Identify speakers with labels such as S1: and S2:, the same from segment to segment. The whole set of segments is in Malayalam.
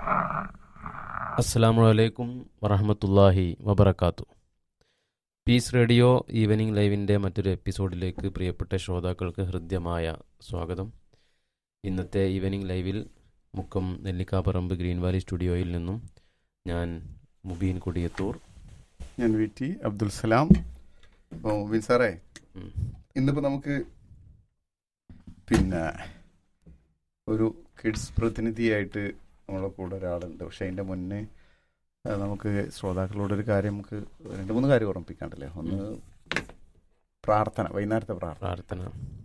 S1: അസ്സാം വലൈക്കും വറഹമത്തല്ലാഹി വബർക്കാത്തു പീസ് റേഡിയോ ഈവനിങ് ലൈവിൻ്റെ മറ്റൊരു എപ്പിസോഡിലേക്ക് പ്രിയപ്പെട്ട ശ്രോതാക്കൾക്ക് ഹൃദ്യമായ സ്വാഗതം ഇന്നത്തെ ഈവനിങ് ലൈവിൽ മുക്കം നെല്ലിക്കാപ്പറമ്പ് ഗ്രീൻ വാലി സ്റ്റുഡിയോയിൽ നിന്നും ഞാൻ മുബീൻ കൊടിയത്തൂർ
S2: ഞാൻ വി ടി അബ്ദുൽ സലാം അപ്പോൾ വിൻ സാറേ
S1: ഉം.
S2: ഇന്നിപ്പോൾ നമുക്ക് പിന്നെ ഒരു കിഡ്സ് പ്രതിനിധിയായിട്ട് നമ്മളെ കൂടെ ഒരാളുണ്ട് പക്ഷെ അതിൻ്റെ മുന്നേ ആ, നമുക്ക് ശ്രോതാക്കളോടൊരു കാര്യം നമുക്ക് രണ്ട് മൂന്ന് കാര്യം ഓർമ്മിപ്പിക്കാണ്ടല്ലേ ഒന്ന് പ്രാർത്ഥന വൈകുന്നേരത്തെ പ്രാർത്ഥന
S1: പ്രാർത്ഥന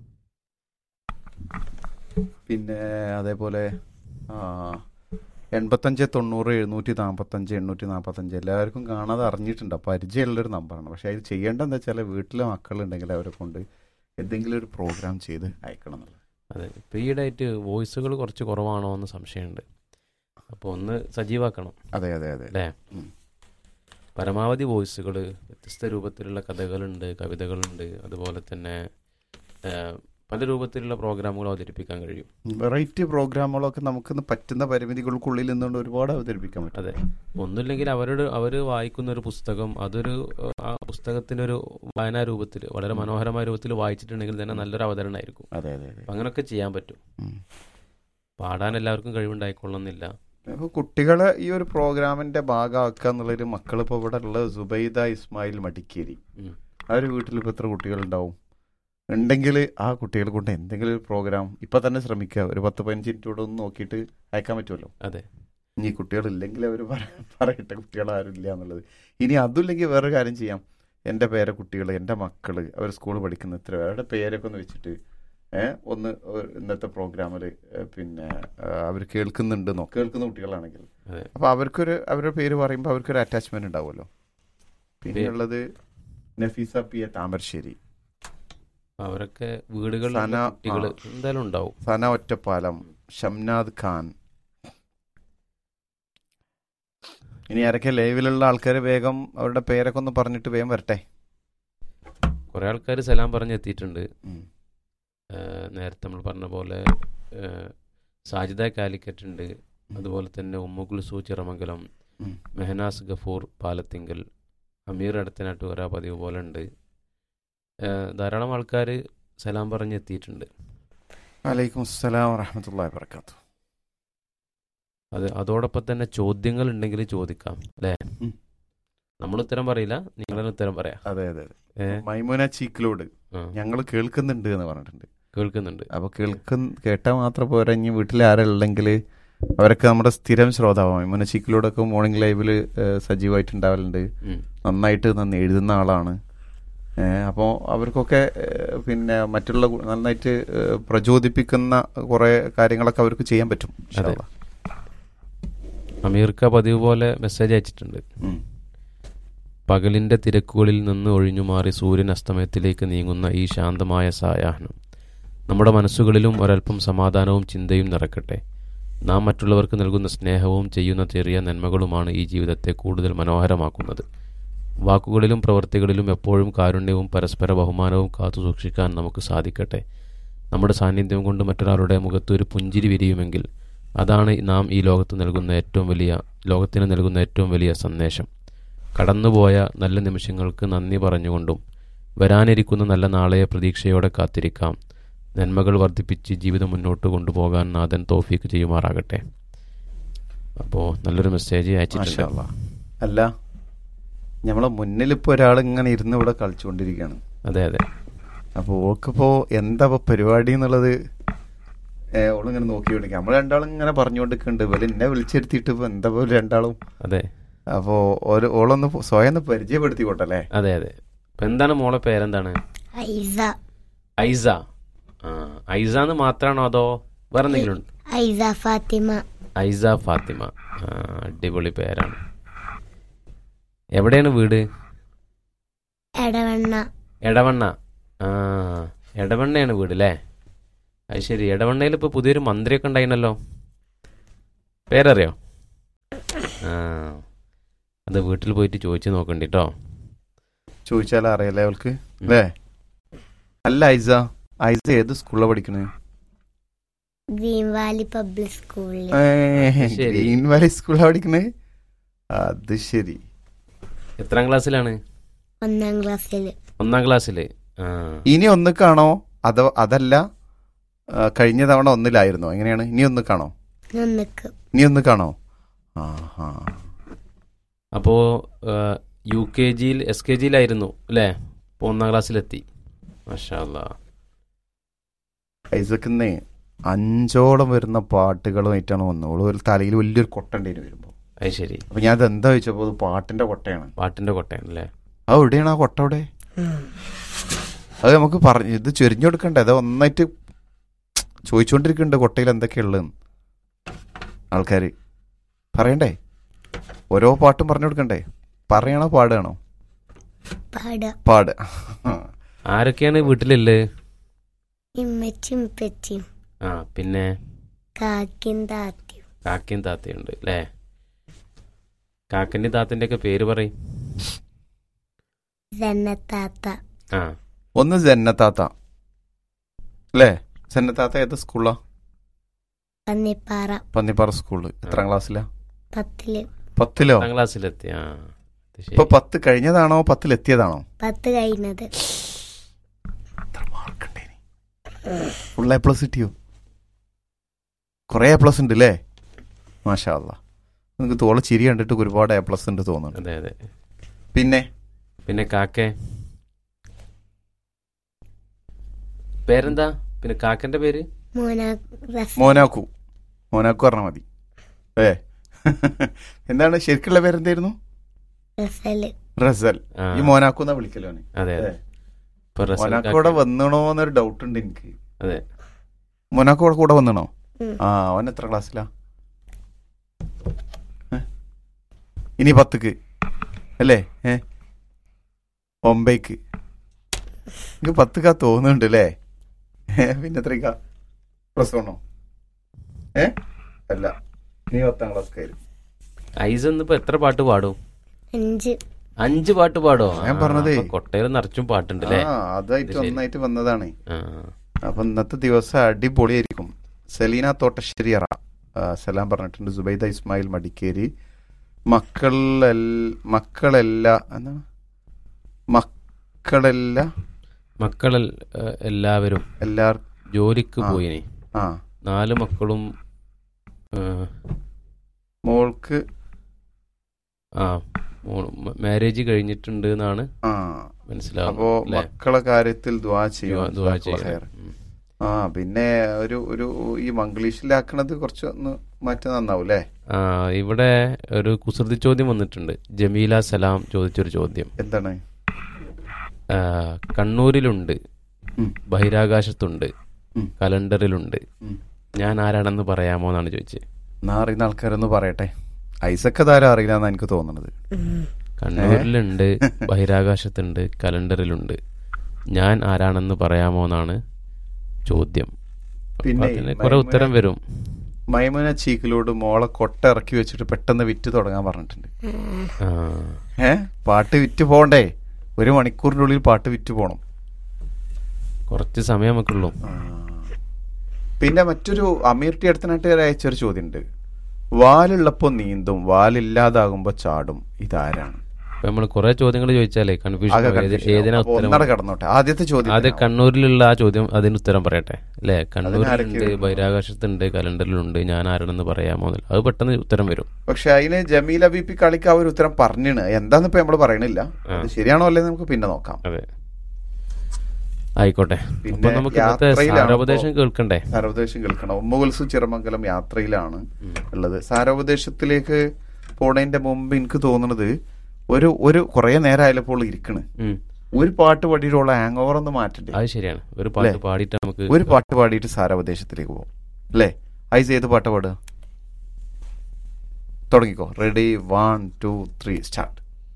S2: പിന്നെ അതേപോലെ ആ, എൺപത്തഞ്ച് തൊണ്ണൂറ് എഴുന്നൂറ്റി നാൽപ്പത്തഞ്ച് എണ്ണൂറ്റി നാൽപ്പത്തഞ്ച് എല്ലാവർക്കും കാണാതെ അറിഞ്ഞിട്ടുണ്ട് പരിചയമുള്ളൊരു നമ്പറാണ് പക്ഷേ അത് ചെയ്യേണ്ടത് എന്താ വെച്ചാൽ വീട്ടിലെ മക്കളുണ്ടെങ്കിൽ അവരെ കൊണ്ട് എന്തെങ്കിലും ഒരു പ്രോഗ്രാം ചെയ്ത് അയക്കണം എന്നുള്ളത്
S1: അതെ ഇപ്പോൾ ഈയിടെയായിട്ട് വോയിസുകൾ കുറച്ച് കുറവാണോ എന്ന് സംശയമുണ്ട് അപ്പോൾ ഒന്ന് സജീവാക്കണം
S2: അതെ അതെ അതെ
S1: അല്ലേ
S2: ഉം.
S1: പരമാവധി വോയിസുകൾ വ്യത്യസ്ത രൂപത്തിലുള്ള കഥകളുണ്ട് കവിതകളുണ്ട് അതുപോലെ തന്നെ ആ, പല രൂപത്തിലുള്ള പ്രോഗ്രാമുകൾ അവതരിപ്പിക്കാൻ കഴിയും
S2: വെറൈറ്റി പ്രോഗ്രാമുകളൊക്കെ നമുക്കിന്ന് പറ്റുന്ന പരിമിതികൾക്കുള്ളിൽ നിന്നുകൊണ്ട് ഒരുപാട് അവതരിപ്പിക്കാൻ പറ്റും
S1: അതെ ഒന്നുമില്ലെങ്കിൽ അവരുടെ അവർ വായിക്കുന്ന ഒരു പുസ്തകം അതൊരു ഏഹ്, ആ പുസ്തകത്തിൻ്റെ ഒരു വായനാ രൂപത്തിൽ വളരെ മനോഹരമായ രൂപത്തിൽ വായിച്ചിട്ടുണ്ടെങ്കിൽ തന്നെ നല്ലൊരു അവതരണമായിരിക്കും
S2: അതെ അതെ അതെ
S1: അപ്പം അങ്ങനെയൊക്കെ ചെയ്യാൻ പറ്റും
S2: ഉം.
S1: പാടാൻ എല്ലാവർക്കും കഴിവുണ്ടായിക്കൊള്ളുന്നില്ല
S2: അപ്പോൾ കുട്ടികളെ ഈ ഒരു പ്രോഗ്രാമിന്റെ ഭാഗമാക്കുക എന്നുള്ളൊരു മക്കളിപ്പോൾ ഇവിടെ ഉള്ളത് സുബൈദ ഇസ്മായിൽ മടിക്കേരി
S1: ഉം.
S2: ആ ഒരു വീട്ടിൽ ഇപ്പോൾ എത്ര കുട്ടികളുണ്ടാവും ഉണ്ടെങ്കിൽ ആ കുട്ടികളെ കൊണ്ട് എന്തെങ്കിലും ഒരു പ്രോഗ്രാം ഇപ്പം തന്നെ ശ്രമിക്കുക ഒരു പത്ത് പതിനഞ്ച് മിനിറ്റ് കൂടെ ഒന്ന് നോക്കിയിട്ട് അയക്കാൻ പറ്റുമല്ലോ
S1: അതെ
S2: ഇനി കുട്ടികളില്ലെങ്കിൽ അവർ പറയട്ടെ കുട്ടികൾ ആരും ഇല്ല എന്നുള്ളത് ഇനി അതുമില്ലെങ്കിൽ വേറൊരു കാര്യം ചെയ്യാം എൻ്റെ പേരെ കുട്ടികൾ എൻ്റെ മക്കൾ അവർ സ്കൂളിൽ പഠിക്കുന്ന ഇത്ര അവരുടെ പേരൊക്കെ ഒന്ന് വെച്ചിട്ട് ഏഹ് ഒന്ന് ഒരു ഇന്നത്തെ പ്രോഗ്രാമിൽ പിന്നെ അവർ കേൾക്കുന്നുണ്ടെന്നോ കേൾക്കുന്ന കുട്ടികളാണെങ്കിൽ
S1: അതെ
S2: അപ്പോൾ അവർക്കൊരു അവരുടെ പേര് പറയുമ്പോൾ അവർക്കൊരു അറ്റാച്ച്മെന്റ് ഉണ്ടാവുമല്ലോ പിന്നെയുള്ളത് നഫീസ പി എ താമരശ്ശേരി
S1: അവരൊക്കെ വീടുകളിൽ
S2: സന-
S1: കുട്ടികൾ
S2: ആ.
S1: എന്തായാലും ഉണ്ടാവും
S2: സന ഒറ്റപ്പാലം ഷംനാദ് ഖാൻ ഇനി ആരൊക്കെ ലൈവിലുള്ള ആൾക്കാർ വേഗം അവരുടെ പേരൊക്കെ ഒന്ന് പറഞ്ഞിട്ട് വേഗം വരട്ടെ
S1: കുറേ ആൾക്കാർ സലാം പറഞ്ഞെത്തിയിട്ടുണ്ട്
S2: ഉം.
S1: ഏഹ്, നേരത്തെ നമ്മൾ പറഞ്ഞ പോലെ ഏഹ്, സാജിദ കാലിക്കറ്റ് ഉണ്ട് അതുപോലെ തന്നെ ഉമ്മുകുൽസു ചിറമംഗലം
S2: ഉം.
S1: മെഹനാസ് ഗഫൂർ പാലത്തിങ്കൽ അമീർ അടുത്തനാട്ടുകര പതിവ് പോലെ ഉണ്ട് ഏഹ്, ധാരാളം ആൾക്കാർ സലാം പറഞ്ഞെത്തിയിട്ടുണ്ട്
S2: വലൈക്കും അസ്സലാം വറഹമത്തല്ലാ വാബർക്കാത്തു
S1: അത് അതോടൊപ്പം തന്നെ ചോദ്യങ്ങൾ ഉണ്ടെങ്കിൽ ചോദിക്കാം അല്ലേ
S2: ഉം.
S1: നമ്മൾ ഉത്തരം പറയില്ല നിങ്ങളെ ഉത്തരം പറയാം
S2: അതെ അതെ അതെ
S1: ഏ
S2: മൈമുന ചീക്കിലോട്
S1: ആ,
S2: ഞങ്ങൾ കേൾക്കുന്നുണ്ട് എന്ന് പറഞ്ഞിട്ടുണ്ട്
S1: കേൾക്കുന്നുണ്ട്
S2: അപ്പോൾ കേൾക്കുന്ന കേട്ടാൽ മാത്രം പോരാ ഇനി വീട്ടിൽ ആരുള്ളെങ്കിൽ അവരൊക്കെ നമ്മുടെ സ്ഥിരം ശ്രോതാവാണ് മൈമുന ചീക്കിലോടൊക്കെ മോർണിംഗ് ലൈവിൽ സജീവമായിട്ട് ഉണ്ടാവലുണ്ട്
S1: ഉം.
S2: നന്നായിട്ട് നന്ദി എഴുതുന്ന ആളാണ് അപ്പോൾ അവർക്കൊക്കെ ഏഹ്, പിന്നെ മറ്റുള്ള കു- നന്നായിട്ട് ഏഹ്, പ്രചോദിപ്പിക്കുന്ന കുറേ കാര്യങ്ങളൊക്കെ അവർക്ക് ചെയ്യാൻ പറ്റും ഇൻഷാ
S1: അതെ.
S2: അല്ലാ.
S1: അമീർക്ക പതിവ് പോലെ മെസ്സേജ് അയച്ചിട്ടുണ്ട്
S2: ഉം.
S1: പകലിന്റെ തിരക്കുകളിൽ നിന്ന് ഒഴിഞ്ഞു മാറി സൂര്യൻ അസ്തമയത്തിലേക്ക് നീങ്ങുന്ന ഈ ശാന്തമായ സായാഹ്നം നമ്മുടെ മനസ്സുകളിലും ഒരൽപ്പം സമാധാനവും ചിന്തയും നിറക്കട്ടെ നാം മറ്റുള്ളവർക്ക് നൽകുന്ന സ്നേഹവും ചെയ്യുന്ന ചെറിയ നന്മകളുമാണ് ഈ ജീവിതത്തെ കൂടുതൽ മനോഹരമാക്കുന്നത് വാക്കുകളിലും പ്രവൃത്തികളിലും എപ്പോഴും കാരുണ്യവും പരസ്പര ബഹുമാനവും കാത്തു സൂക്ഷിക്കാൻ നമുക്ക് സാധിക്കട്ടെ നമ്മുടെ സാന്നിധ്യം കൊണ്ട് മറ്റൊരാളുടെ മുഖത്ത് ഒരു പുഞ്ചിരി വിരിയുമെങ്കിൽ അതാണ് നാം ഈ ലോകത്ത് നൽകുന്ന ഏറ്റവും വലിയ ലോകത്തിന് നൽകുന്ന ഏറ്റവും വലിയ സന്ദേശം കടന്നുപോയ നല്ല നിമിഷങ്ങൾക്ക് നന്ദി പറഞ്ഞുകൊണ്ടും വരാനിരിക്കുന്ന നല്ല നാളെയെ പ്രതീക്ഷയോടെ കാത്തിരിക്കാം നന്മകൾ വർദ്ധിപ്പിച്ച് ജീവിതം മുന്നോട്ട് കൊണ്ടുപോകാൻ നാഥൻ തോഫീക്ക് ചെയ്യുമാറാകട്ടെ അപ്പോൾ നല്ലൊരു മെസ്സേജ്
S2: മാഷാ
S1: അയച്ചിട്ടുണ്ട്
S2: അല്ലാ. അല്ല നമ്മളെ മുന്നിൽ ഇപ്പോൾ ഒരാൾ ഇങ്ങനെ ഇരുന്ന് ഇവിടെ കളിച്ചുകൊണ്ടിരിക്കുകയാണ്
S1: അതെ അതെ
S2: അപ്പോൾ ഓൾക്കിപ്പോൾ എന്താ ഇപ്പോൾ പരിപാടി എന്നുള്ളത് ഏഹ്, ഓളിങ്ങനെ നോക്കി വിളിക്കാം നമ്മൾ രണ്ടാളും ഇങ്ങനെ പറഞ്ഞുകൊണ്ടിരിക്കുന്നുണ്ട് ഇവര് എന്നെ വിളിച്ചിരുത്തിയിട്ട് ഇപ്പോൾ എന്താ പോലെ രണ്ടാളും
S1: അതെ
S2: അപ്പോൾ ഒരു ഓളൊന്ന് സ്വയം ഒന്ന് പരിചയപ്പെടുത്തിക്കോട്ടെ അല്ലേ
S1: അതെ അതെ ഇപ്പം എന്താണ് മോളെ പേരെന്താണ്
S3: ഐസ
S1: ഐസ ആ ഐസ എന്ന് മാത്രമാണോ അതോ വേറെ എന്തെങ്കിലും ഉണ്ട്
S3: ഐസ ഫാത്തിമ
S1: ഐസ ഫാത്തിമ ആ, അടിപൊളി പേരാണ് എവിടെയാണ് വീട്
S3: എടവണ്ണ
S1: എടവണ്ണ ആ എടവണ്ണയാണ് വീട് അല്ലേ അത് ശരി എടവണ്ണയിൽ ഇപ്പോൾ പുതിയൊരു മന്ത്രിയൊക്കെ ഉണ്ടായിരുന്നല്ലോ പേരറിയോ ആ അത് വീട്ടിൽ പോയിട്ട് ചോദിച്ചു നോക്കണ്ടി കേട്ടോ
S2: ചോദിച്ചാൽ അറിയാലേ അവൾക്ക് അല്ലേ അല്ല ഐസ ഐസ ഏത് സ്കൂളിലാണ് പഠിക്കണേ
S3: ഗ്രീൻ വാലി പബ്ലിക് സ്കൂളിൽ
S1: ശരി.
S2: ഗ്രീൻ വാലി സ്കൂളിലാണ് പഠിക്കുന്നത് അത് ശരി
S1: എത്രാം ക്ലാസ്സിലാണ്
S3: ഒന്നാം ക്ലാസ്സിൽ
S1: ഒന്നാം ക്ലാസ്സില് ആ
S2: ഇനി ഒന്നിക്കാണോ അതോ അതല്ല ആ, കഴിഞ്ഞ തവണ ഒന്നിലായിരുന്നോ എങ്ങനെയാണ് ഇനി ഒന്നിക്കാണോ
S3: ഒന്നിക്ക്
S2: ഇനി ഒന്നിക്കാണോ ആഹാ
S1: അപ്പോ യു കെ ജിയിൽ എസ് കെ ജിയിലായിരുന്നു അല്ലേ ഇപ്പൊ ഒന്നാം ക്ലാസ്സിലെത്തി മാഷാല്ലാ
S2: ഐസക്കിന്നേ അഞ്ചോളം വരുന്ന പാട്ടുകളുമായിട്ടാണ് വന്നത് ഒരു തലയിൽ വലിയൊരു കൊട്ടണ്ടേന് വരുമ്പോൾ
S1: അത് ശരി
S2: അപ്പൊ ഞാൻ അത് എന്താ ചോദിച്ചപ്പോൾ അത് പാട്ടിന്റെ കൊട്ടയാണ്
S1: പാട്ടിന്റെ കൊട്ടയാണ് അല്ലേ
S2: അത് എവിടെയാണ് ആ കൊട്ട അവിടെ അത് നമുക്ക് പറഞ്ഞു ഇത് ചൊരിഞ്ഞു കൊടുക്കണ്ടേ അത് ഒന്നായിട്ട് ചോദിച്ചുകൊണ്ടിരിക്കുന്നുണ്ട് കൊട്ടയിൽ എന്തൊക്കെയുള്ളതെന്ന് ആൾക്കാർ പറയണ്ടേ ഓരോ പാട്ടും പറഞ്ഞു കൊടുക്കണ്ടേ പറയണോ പാടുകയാണോ
S3: പാടുക
S2: പാട്
S1: ആരൊക്കെയാണ് വീട്ടിലുള്ളത്
S3: ഇമ്മച്ചും ഇപ്പച്ചും
S1: ആ പിന്നെ
S3: കാക്കും താത്തിയും
S1: കാക്കയും താത്തയുണ്ട് അല്ലേ കാക്കന്റെ താത്തന്റെ ഒക്കെ പേര് പറയും
S3: ജന്നത്താത്ത
S1: ആ
S2: ഒന്ന് ജന്നത്താത്ത അല്ലേ ജന്നത്താത്ത ഏത് സ്കൂളാ
S3: പന്നിപ്പാറ
S2: പന്നിപ്പാറ സ്കൂളിൽ എത്രാം ക്ലാസ്സിലാ
S3: പത്തില്
S2: പത്തിലോ
S1: പത്താം ക്ലാസ്സിലെത്തി ആ അത് ശരി
S2: ഇപ്പൊ പത്ത് കഴിഞ്ഞതാണോ പത്തിലെത്തിയതാണോ
S3: പത്ത് കഴിഞ്ഞത്
S2: ഫുൾ എ പ്ലസ് കിട്ടിയോ കുറെ എ പ്ലസ് ഉണ്ട് അല്ലേ മാഷാ അല്ലാ നിങ്ങൾക്ക് തോളെ ചിരി കണ്ടിട്ട് ഒരുപാട് എ പ്ലസ് ഉണ്ട് തോന്നുന്നു
S1: അതെ അതെ
S2: പിന്നെ
S1: പിന്നെ കാക്കെ പേരെന്താ പിന്നെ കാക്കന്റെ പേര്
S3: മോനാ റസ്
S2: മോനാക്കു മോനാക്കു പറഞ്ഞാൽ മതി ഏ എന്താണ് ശരിക്കുള്ള പേരെന്തായിരുന്നു
S3: റസല്
S2: റസൽ
S1: ആ,
S2: ഈ മോനാക്കു എന്നാ വിളിക്കല്ലോ അവനെ.
S1: അതെ അതെ
S2: ഏ.
S1: ഇപ്പൊ റസൽ
S2: മോനാക്കു
S1: കാക്ക-
S2: കൂടെ വന്നണോ എന്നൊരു ഡൗട്ട് ഉണ്ട് എനിക്ക്
S1: അതെ
S2: മോനാക്കു കൂടെ കൂടെ വന്നണോ
S3: ഉം.
S2: ആ അവൻ എത്ര ക്ലാസ്സിലാ ഏ? ഇനി പത്തുക്ക് അല്ലേ ഏ ഒമ്പേക്ക് എനിക്ക് പത്തുക്കാ തോന്നുന്നുണ്ട് അല്ലേ ഏ, പിന്നെ എത്രക്കാ പ്ലസ് വണ്ണോ ഏ അല്ല ഇനി പത്താം ക്ലാസ് കയറി
S1: ഐസ് ഇന്നിപ്പോ എത്ര പാട്ട് പാടും
S3: അഞ്ച്
S1: അഞ്ച് പാട്ട് പാടോ
S2: ഞാൻ പറഞ്ഞതേ.
S1: കൊട്ടയിൽ നിറച്ചും പാട്ടുണ്ട് അല്ലേ
S2: ആ അതായിട്ട്
S1: ഇത് ശരി.
S2: ഒന്നായിട്ട് വന്നതാണ്
S1: ആ
S2: അപ്പൊ ഇന്നത്തെ ദിവസം അടിപൊളിയായിരിക്കും സെലീന തോട്ടശ്ശേരിയറ ആ, സലാം പറഞ്ഞിട്ടുണ്ട് സുബൈദ ഇസ്മായിൽ മടിക്കേരി മക്കൾ മക്കളെല്ല എന്താണ് മക്കളെല്ല
S1: മക്കൾ എല്ലാവരും
S2: എല്ലാർ
S1: ജോലിക്ക്
S2: ആ.
S1: പോയിനി
S2: ആ
S1: നാല് മക്കളും ആ,
S2: മോൾക്ക്
S1: ആ മാരേജ് കഴിഞ്ഞിട്ടുണ്ട് എന്നാണ്
S2: ആ അപ്പോ
S1: മനസ്സിലാവുന്നത് അല്ലേ?
S2: മക്കളെ കാര്യത്തിൽ ദ്വാ
S1: ദുആ-
S2: ചെയ്യും
S1: ദുആ
S2: ജസാക്കുള്ള
S1: ചെയ്യണം.
S2: ഖൈർ.
S1: ഉം.
S2: ആ പിന്നെ ഒരു ഒരു ഈ മംഗ്ലീഷിലാക്കണത് കുറച്ച് ഒന്ന് മാറ്റം നന്നാവും അല്ലേ
S1: ആ ഇവിടെ ഒരു കുസൃതി ചോദ്യം വന്നിട്ടുണ്ട് ജമീല സലാം ചോദിച്ചൊരു ചോദ്യം
S2: എന്താണ്
S1: ആ, കണ്ണൂരിലുണ്ട്
S2: ഉം.
S1: ബഹിരാകാശത്തുണ്ട്
S2: ഉം.
S1: കലണ്ടറിലുണ്ട്
S2: ഉം.
S1: ഞാൻ ആരാണെന്ന് പറയാമോ എന്നാണ് ചോദിച്ചത്
S2: എന്നാ അറിയുന്ന ആൾക്കാരൊന്ന് പറയട്ടെ ഐസക്ക് അതാരും അറിയില്ല എന്നാ എനിക്ക് തോന്നുന്നത്
S1: കണ്ണൂരിലുണ്ട് ബഹിരാകാശത്തുണ്ട് കലണ്ടറിലുണ്ട് ഞാൻ ആരാണെന്ന് പറയാമോ എന്നാണ് ചോദ്യം അപ്പൊ
S2: പിന്നെ
S1: അതിന് കുറെ ഉത്തരം വരും
S2: മൈമുന ചീക്കിലോട് മോളെ കൊട്ട ഇറക്കി വെച്ചിട്ട് പെട്ടെന്ന് വിറ്റ് തുടങ്ങാൻ പറഞ്ഞിട്ടുണ്ട്
S1: ആ,
S2: ഏ പാട്ട് വിറ്റ് പോണ്ടേ ഒരു മണിക്കൂറിന്റെ ഉള്ളിൽ പാട്ട് വിറ്റ് പോണം
S1: കുറച്ച് സമയം നമുക്കുള്ളൂ
S2: പിന്നെ മറ്റൊരു അമീർ ടി അടുത്തനായിട്ട് അയച്ചൊരു ചോദ്യമുണ്ട് വാലുള്ളപ്പോ നീന്തും വാലില്ലാതാകുമ്പോ ചാടും ഇതാരാണ്
S1: അപ്പൊ നമ്മൾ കുറെ ചോദ്യങ്ങൾ ചോദിച്ചാലേ കൺഫ്യൂഷൻ
S2: ആകെ
S1: ഏത്-
S2: confusion ആവും.
S1: ഏതിനാ
S2: അപ്പൊ
S1: ഉത്തരം
S2: ഒന്നട കടന്നോട്ടെ ആദ്യത്തെ ചോദ്യം
S1: ആദ്യം
S2: തന്നെ
S1: കണ്ണൂരിലുള്ള ആ ചോദ്യം അതിന് ഉത്തരം പറയട്ടെ അല്ലേ കണ്ണൂരിലുണ്ട്
S2: ആരൊക്കെയാണ്?
S1: ബഹിരാകാശത്തുണ്ട് കലണ്ടറിലുണ്ട് ഞാൻ ആരാണെന്ന് പറയാമോ എന്ന്. അത് പെട്ടെന്ന് ഉത്തരം വരും
S2: പക്ഷെ അതിന് ജമീല ബി പി കളിക്ക് ആ ഒരു ഉത്തരം പറഞ്ഞിണ് എന്താന്ന് ഇപ്പൊ നമ്മള് പറയണില്ല അത് ശരിയാണോ അല്ലേ നമുക്ക് പിന്നെ നോക്കാം
S1: അതെ ആയിക്കോട്ടെ
S2: പിന്നെ
S1: അപ്പൊ നമുക്ക് ഇന്നത്തെ
S2: യാത്രയിലാണ്
S1: സാരോപദേശം
S2: ഇപ്പോ-
S1: കേൾക്കണ്ടേ
S2: സാരോപദേശം കേൾക്കണം ഉമ്മകുൽസു ചിറമംഗലം യാത്രയിലാണ് ഉള്ളത് സാരോപദേശത്തിലേക്ക് പോണതിന്റെ മുമ്പ് എനിക്ക് തോന്നുന്നത് ഒരു ഒരു കുറെ നേരം ആയപ്പോൾ ഇരിക്കണ്
S1: ഉം.
S2: ഒരു പാട്ട് പാടിയിട്ടുള്ള ഹാങ് ഓവർ ഒന്ന് മാറ്റണ്ടേ
S1: അത് ശരിയാണ് ഒരു പാട്ട്
S2: അല്ലേ?
S1: പാടിയിട്ട് നമുക്ക്
S2: ഒരു പാട്ട് പാടിയിട്ട് സാരോപദേശത്തിലേക്ക് പോകും അല്ലേ ഐസ് ഏത് പാട്ട് പാടുക തുടങ്ങിക്കോ ready one two three start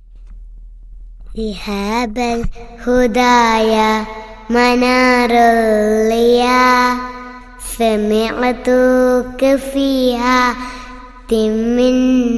S3: ذهاب الهدايا منار الليا سمعتك فيها من